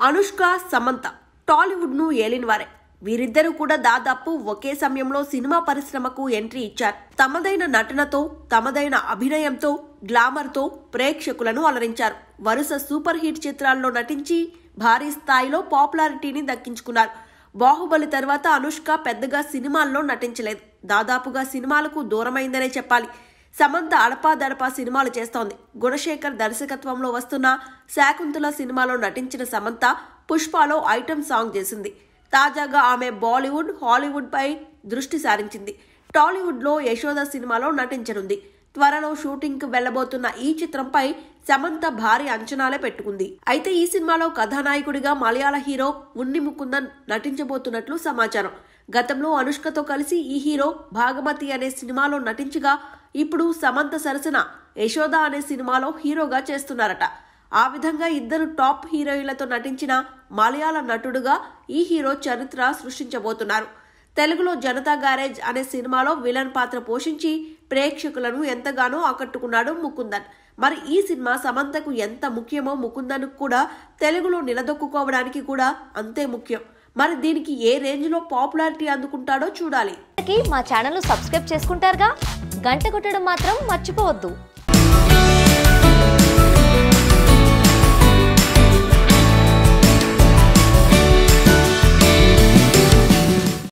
అనుష్క సమంత టాలీవుడ్ ను ఏలినవారే వీరిద్దరూ కూడా దాదాపు ఒకే సమయంలో సినిమా పరిశ్రమకు ఎంట్రీ ఇచ్చారు తమదైన నటనతో తమదైన అభినయంతో గ్లామర్ తో ప్రేక్షకులను అలరించారు వరుస సూపర్ హిట్ చిత్రాల్లో నటించి భారీ స్థాయిలో పాపులారిటీని దక్కించుకున్నారు బాహుబలి తర్వాత అనుష్క పెద్దగా సినిమాల్లో నటించలేదు దాదాపుగా సినిమాలకు దూరమైందనే చెప్పాలి సమంత అడపాదడపా సినిమాలు చేస్తోంది గుణశేఖర్ దర్శకత్వంలో వస్తున్న శాకుంతల సినిమాలో నటించిన సమంత పుష్పలో ఐటమ్ సాంగ్ చేసింది తాజాగా ఆమె బాలీవుడ్ హాలీవుడ్ పై దృష్టి సారించింది టాలీవుడ్ లో యశోద సినిమాలో నటించనుంది త్వరలో షూటింగ్ కు వెళ్లబోతున్న ఈ చిత్రంపై సమంత భారీ అంచనాలే పెట్టుకుంది అయితే ఈ సినిమాలో కథానాయకుడిగా మలయాళ హీరో ఉన్ని ముకుందన్ నటించబోతున్నట్లు సమాచారం గతంలో అనుష్కతో కలిసి ఈ హీరో భాగమతి అనే సినిమాలో నటించగా ఇప్పుడు సమంత సరసన యశోద అనే సినిమాలో హీరోగా చేస్తున్నారట ఆ విధంగా ఇద్దరు టాప్ హీరోయిన్లతో నటించిన మలయాళ నటుడుగా ఈ హీరో చరిత్ర సృష్టించబోతున్నారు తెలుగులో జనతా గ్యారేజ్ అనే సినిమాలో విలన్ పాత్ర పోషించి ప్రేక్షకులను ఎంతగానో ఆకట్టుకున్నాడు ముకుందన్ మరి ఈ సినిమా సమంతకు ఎంత ముఖ్యమో ముకుందన్ కూడా తెలుగులో నిలదొక్కుకోవడానికి కూడా అంతే ముఖ్యం మరి దీనికి ఏ రేంజ్లో పాపులారిటీ అందుకుంటాడో చూడాలి కి మా ఛానల్ సబ్స్క్రైబ్ చేసుకుంటారుగా గంట కొట్టడం మాత్రం మర్చిపోవద్దు